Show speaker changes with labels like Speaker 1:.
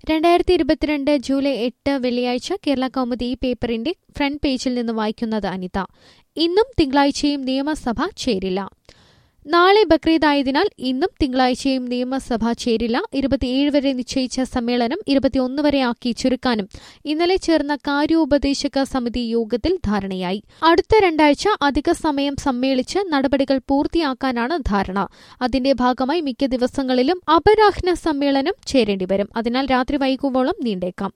Speaker 1: രണ്ടായിരത്തി ഇരുപത്തിരണ്ട് ജൂലൈ എട്ട് വെള്ളിയാഴ്ച കേരള കൗമുദി ഈ പേപ്പറിന്റെ ഫ്രണ്ട് പേജിൽ നിന്ന് വായിക്കുന്നത് അനിത ഇന്നും തിങ്കളാഴ്ചയും നിയമസഭ ചേരില്ല നാളെ ബക്രീദ് ആയതിനാൽ ഇന്നും തിങ്കളാഴ്ചയും നിയമസഭ ചേരില്ല ഇരുപത്തിയേഴ് വരെ നിശ്ചയിച്ച സമ്മേളനം ഇരുപത്തിയൊന്ന് വരെ ആക്കി ചുരുക്കാനും ഇന്നലെ ചേർന്ന കാര്യോപദേശക സമിതി യോഗത്തിൽ ധാരണയായി അടുത്ത രണ്ടാഴ്ച അധിക സമയം സമ്മേളിച്ച് നടപടികൾ പൂർത്തിയാക്കാനാണ് ധാരണ അതിന്റെ ഭാഗമായി മിക്ക ദിവസങ്ങളിലും അപരാഹ്ന സമ്മേളനം ചേരേണ്ടിവരും അതിനാൽ രാത്രി വൈകുവോളം നീണ്ടേക്കാം